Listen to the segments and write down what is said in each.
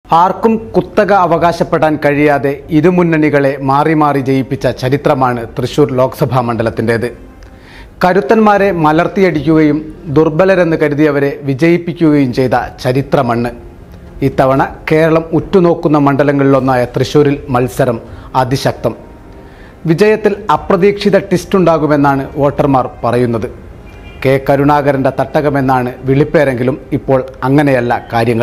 ആർക്കും കുത്തക അവകാശപ്പെടാൻ കഴിയാതെ ഇരുമുന്നണികളെ മാറി മാറി ജയിപ്പിച്ച ചരിത്രമാണ് തൃശൂർ ലോക്സഭാ മണ്ഡലത്തിൻ്റേത് കരുത്തന്മാരെ മലർത്തിയടിക്കുകയും ദുർബലരെന്ന് കരുതിയവരെ വിജയിപ്പിക്കുകയും ചെയ്ത ചരിത്രമണ്ണ് ഇത്തവണ കേരളം ഉറ്റുനോക്കുന്ന മണ്ഡലങ്ങളിലൊന്നായ തൃശൂരിൽ മത്സരം അതിശക്തം വിജയത്തിൽ അപ്രതീക്ഷിത ട്വിസ്റ്റുണ്ടാകുമെന്നാണ് വോട്ടർമാർ പറയുന്നത് കെ കരുണാകരൻ്റെ തട്ടകമെന്നാണ് വിളിപ്പേരെങ്കിലും ഇപ്പോൾ അങ്ങനെയല്ല കാര്യങ്ങൾ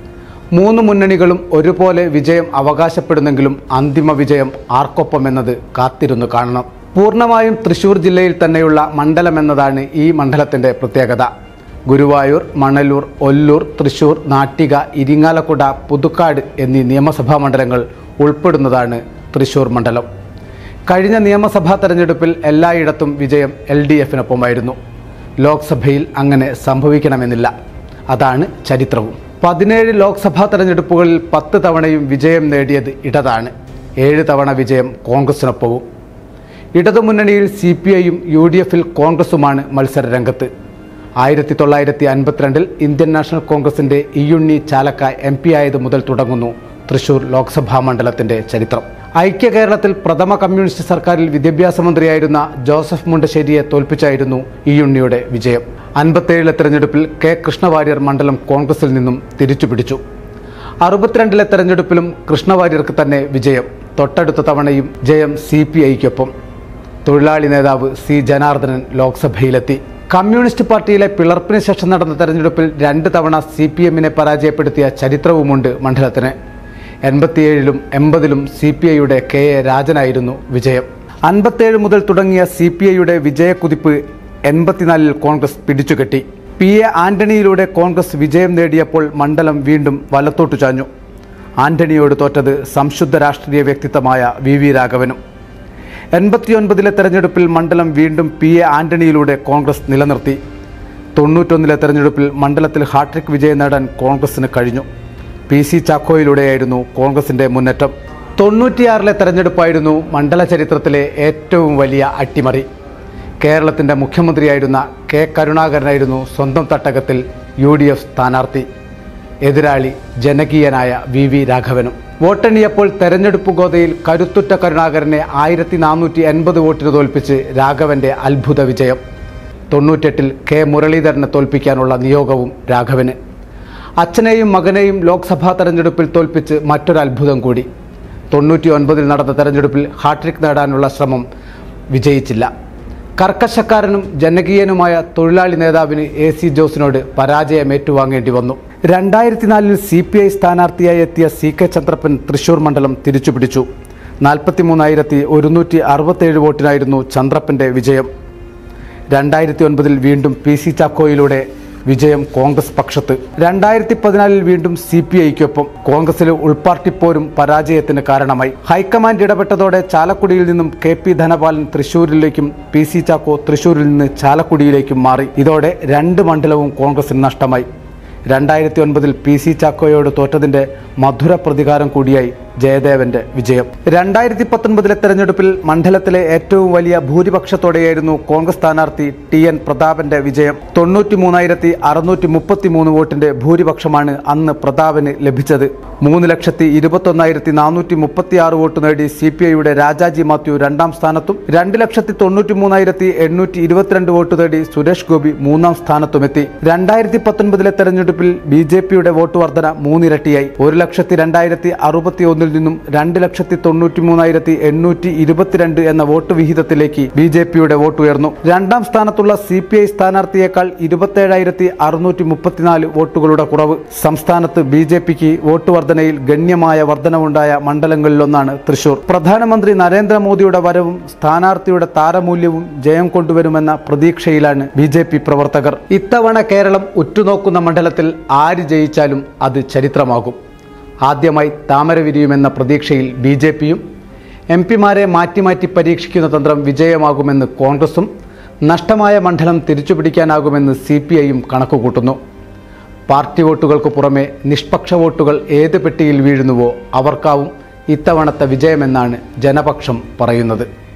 മൂന്ന് മുന്നണികളും ഒരുപോലെ വിജയം അവകാശപ്പെടുന്നെങ്കിലും അന്തിമ വിജയം ആർക്കൊപ്പമെന്നത് കാത്തിരുന്നു കാണണം പൂർണ്ണമായും തൃശൂർ ജില്ലയിൽ തന്നെയുള്ള മണ്ഡലമെന്നതാണ് ഈ മണ്ഡലത്തിൻ്റെ പ്രത്യേകത ഗുരുവായൂർ മണലൂർ ഒല്ലൂർ തൃശൂർ നാട്ടിക ഇരിങ്ങാലക്കുട പുതുക്കാട് എന്നീ നിയമസഭാ മണ്ഡലങ്ങൾ ഉൾപ്പെടുന്നതാണ് തൃശൂർ മണ്ഡലം കഴിഞ്ഞ നിയമസഭാ തെരഞ്ഞെടുപ്പിൽ എല്ലായിടത്തും വിജയം എൽ ഡി എഫിനൊപ്പമായിരുന്നു ലോക്സഭയിൽ അങ്ങനെ സംഭവിക്കണമെന്നില്ല അതാണ് ചരിത്രവും പതിനേഴ് ലോക്സഭാ തെരഞ്ഞെടുപ്പുകളിൽ പത്ത് തവണയും വിജയം നേടിയത് ഇടതാണ് ഏഴ് തവണ വിജയം കോൺഗ്രസിനൊപ്പവും ഇടതുമുന്നണിയിൽ സി പി ഐയും യു ഡി എഫിൽ കോൺഗ്രസുമാണ് മത്സര രംഗത്ത് ആയിരത്തി തൊള്ളായിരത്തി അൻപത്തിരണ്ടിൽ ഇന്ത്യൻ നാഷണൽ കോൺഗ്രസിൻ്റെ ഇയുണ്ണി ചാലക്ക എം പി ആയത് മുതൽ തുടങ്ങുന്നു തൃശൂർ ലോക്സഭാ മണ്ഡലത്തിൻ്റെ ചരിത്രം ഐക്യ കേരളത്തിൽ പ്രഥമ കമ്മ്യൂണിസ്റ്റ് സർക്കാരിൽ വിദ്യാഭ്യാസ മന്ത്രിയായിരുന്ന ജോസഫ് മുണ്ടശ്ശേരിയെ തോൽപ്പിച്ചായിരുന്നു ഇയുണ്ണിയുടെ വിജയം അൻപത്തേഴിലെ തെരഞ്ഞെടുപ്പിൽ കെ കൃഷ്ണവാര്യർ മണ്ഡലം കോൺഗ്രസിൽ നിന്നും തിരിച്ചുപിടിച്ചു അറുപത്തിരണ്ടിലെ തെരഞ്ഞെടുപ്പിലും കൃഷ്ണവാര്യർക്ക് തന്നെ വിജയം തൊട്ടടുത്ത തവണയും ജയം സി പി ഐക്കൊപ്പം തൊഴിലാളി നേതാവ് സി ജനാർദ്ദനൻ ലോക്സഭയിലെത്തി കമ്മ്യൂണിസ്റ്റ് പാർട്ടിയിലെ പിളർപ്പിന് ശേഷം നടന്ന തെരഞ്ഞെടുപ്പിൽ രണ്ട് തവണ സി പി എമ്മിനെ പരാജയപ്പെടുത്തിയ ചരിത്രവുമുണ്ട് മണ്ഡലത്തിന് എൺപത്തിയേഴിലും എൺപതിലും സി പി ഐയുടെ കെ എ രാജനായിരുന്നു വിജയം അൻപത്തേഴ് മുതൽ തുടങ്ങിയ സി പി ഐയുടെ വിജയക്കുതിപ്പ് എൺപത്തിനാലിൽ കോൺഗ്രസ് പിടിച്ചുകെട്ടി പി എ ആന്റണിയിലൂടെ കോൺഗ്രസ് വിജയം നേടിയപ്പോൾ മണ്ഡലം വീണ്ടും വലത്തോട്ടു ചാഞ്ഞു ആന്റണിയോട് തോറ്റത് സംശുദ്ധ രാഷ്ട്രീയ വ്യക്തിത്വമായ വി വി രാഘവനും എൺപത്തിയൊൻപതിലെ തെരഞ്ഞെടുപ്പിൽ മണ്ഡലം വീണ്ടും പി എ ആന്റണിയിലൂടെ കോൺഗ്രസ് നിലനിർത്തി തൊണ്ണൂറ്റൊന്നിലെ തെരഞ്ഞെടുപ്പിൽ മണ്ഡലത്തിൽ ഹാട്രിക് വിജയം നേടാൻ കോൺഗ്രസിന് കഴിഞ്ഞു പി സി ചാക്കോയിലൂടെയായിരുന്നു കോൺഗ്രസിന്റെ മുന്നേറ്റം തൊണ്ണൂറ്റിയാറിലെ തെരഞ്ഞെടുപ്പായിരുന്നു മണ്ഡല ചരിത്രത്തിലെ ഏറ്റവും വലിയ അട്ടിമറി കേരളത്തിൻ്റെ മുഖ്യമന്ത്രിയായിരുന്ന കെ കരുണാകരനായിരുന്നു സ്വന്തം തട്ടകത്തിൽ യു ഡി എഫ് സ്ഥാനാർത്ഥി എതിരാളി ജനകീയനായ വി വി രാഘവനും വോട്ടെണ്ണിയപ്പോൾ തെരഞ്ഞെടുപ്പ് ഗോതയിൽ കരുത്തുറ്റ കരുണാകരനെ ആയിരത്തി നാനൂറ്റി എൺപത് വോട്ടിന് തോൽപ്പിച്ച് രാഘവന്റെ അത്ഭുത വിജയം തൊണ്ണൂറ്റെട്ടിൽ കെ മുരളീധരനെ തോൽപ്പിക്കാനുള്ള നിയോഗവും രാഘവന് അച്ഛനെയും മകനെയും ലോക്സഭാ തെരഞ്ഞെടുപ്പിൽ തോൽപ്പിച്ച് മറ്റൊരു അത്ഭുതം കൂടി തൊണ്ണൂറ്റി ഒൻപതിൽ നടന്ന തെരഞ്ഞെടുപ്പിൽ ഹാട്രിക് നേടാനുള്ള ശ്രമം വിജയിച്ചില്ല കർക്കശക്കാരനും ജനകീയനുമായ തൊഴിലാളി നേതാവിന് എ സി ജോസിനോട് പരാജയം ഏറ്റുവാങ്ങേണ്ടി വന്നു രണ്ടായിരത്തി നാലിൽ സി പി ഐ സ്ഥാനാർത്ഥിയായി എത്തിയ സി കെ ചന്ദ്രപ്പൻ തൃശൂർ മണ്ഡലം തിരിച്ചുപിടിച്ചു നാൽപ്പത്തി മൂന്നായിരത്തി ഒരുന്നൂറ്റി അറുപത്തേഴ് വോട്ടിനായിരുന്നു ചന്ദ്രപ്പൻ്റെ വിജയം രണ്ടായിരത്തി ഒൻപതിൽ വീണ്ടും പി സി ചാക്കോയിലൂടെ വിജയം കോൺഗ്രസ് പക്ഷത്ത് രണ്ടായിരത്തി പതിനാലിൽ വീണ്ടും സി പി ഐക്കൊപ്പം കോൺഗ്രസിലെ ഉൾപാർട്ടിപ്പോരും പരാജയത്തിന് കാരണമായി ഹൈക്കമാൻഡ് ഇടപെട്ടതോടെ ചാലക്കുടിയിൽ നിന്നും കെ പി ധനപാലൻ തൃശൂരിലേക്കും പി സി ചാക്കോ തൃശൂരിൽ നിന്ന് ചാലക്കുടിയിലേക്കും മാറി ഇതോടെ രണ്ട് മണ്ഡലവും കോൺഗ്രസിന് നഷ്ടമായി രണ്ടായിരത്തി ഒൻപതിൽ പി സി ചാക്കോയോട് തോറ്റതിന്റെ മധുര പ്രതികാരം കൂടിയായി ജയദേവന്റെ വിജയം രണ്ടായിരത്തി പത്തൊൻപതിലെ തെരഞ്ഞെടുപ്പിൽ മണ്ഡലത്തിലെ ഏറ്റവും വലിയ ഭൂരിപക്ഷത്തോടെയായിരുന്നു കോൺഗ്രസ് സ്ഥാനാർത്ഥി ടി എൻ പ്രതാപന്റെ വിജയം തൊണ്ണൂറ്റി മൂന്നായിരത്തി അറുന്നൂറ്റി മുപ്പത്തി മൂന്ന് വോട്ടിന്റെ ഭൂരിപക്ഷമാണ് അന്ന് പ്രതാപന് ലഭിച്ചത് മൂന്ന് ലക്ഷത്തി ഇരുപത്തൊന്നായിരത്തി നാനൂറ്റി മുപ്പത്തി ആറ് വോട്ട് നേടി സി പി ഐയുടെ രാജാജി മാത്യു രണ്ടാം സ്ഥാനത്തും രണ്ട് ലക്ഷത്തി തൊണ്ണൂറ്റി മൂന്നായിരത്തി എണ്ണൂറ്റി ഇരുപത്തിരണ്ട് വോട്ട് നേടി സുരേഷ് ഗോപി മൂന്നാം സ്ഥാനത്തുമെത്തി രണ്ടായിരത്തി പത്തൊൻപതിലെ തെരഞ്ഞെടുപ്പിൽ ബി ജെ പിയുടെ വോട്ട് വർധന മൂന്നിരട്ടിയായി ഒരു ലക്ഷത്തി രണ്ടായിരത്തി അറുപത്തി ഒന്നിൽ നിന്നും രണ്ട് ലക്ഷത്തി തൊണ്ണൂറ്റി മൂന്നായിരത്തി എണ്ണൂറ്റി ഇരുപത്തിരണ്ട് എന്ന വോട്ട് വിഹിതത്തിലേക്ക് ബി ജെ പിയുടെ വോട്ട് ഉയർന്നു രണ്ടാം സ്ഥാനത്തുള്ള സി പി ഐ സ്ഥാനാർത്ഥിയേക്കാൾ ഇരുപത്തേഴായിരത്തി അറുന്നൂറ്റി മുപ്പത്തിനാല് വോട്ടുകളുടെ കുറവ് സംസ്ഥാനത്ത് ബി ജെ പിക്ക് വോട്ട് വർധനയിൽ ഗണ്യമായ വർധനവുണ്ടായ മണ്ഡലങ്ങളിലൊന്നാണ് തൃശൂർ പ്രധാനമന്ത്രി നരേന്ദ്രമോദിയുടെ വരവും സ്ഥാനാർത്ഥിയുടെ താരമൂല്യവും ജയം കൊണ്ടുവരുമെന്ന പ്രതീക്ഷയിലാണ് ബി ജെ പി പ്രവർത്തകർ ഇത്തവണ കേരളം ഉറ്റുനോക്കുന്ന മണ്ഡലത്തിൽ ആര് ജയിച്ചാലും അത് ചരിത്രമാകും ആദ്യമായി താമര വിരിയുമെന്ന പ്രതീക്ഷയിൽ ബി ജെ പിയും എം പിമാരെ മാറ്റി മാറ്റി പരീക്ഷിക്കുന്ന തന്ത്രം വിജയമാകുമെന്ന് കോൺഗ്രസും നഷ്ടമായ മണ്ഡലം തിരിച്ചുപിടിക്കാനാകുമെന്ന് സി പി ഐയും കണക്കുകൂട്ടുന്നു പാർട്ടി വോട്ടുകൾക്ക് പുറമെ നിഷ്പക്ഷ വോട്ടുകൾ ഏത് പെട്ടിയിൽ വീഴുന്നുവോ അവർക്കാവും ഇത്തവണത്തെ വിജയമെന്നാണ് ജനപക്ഷം പറയുന്നത്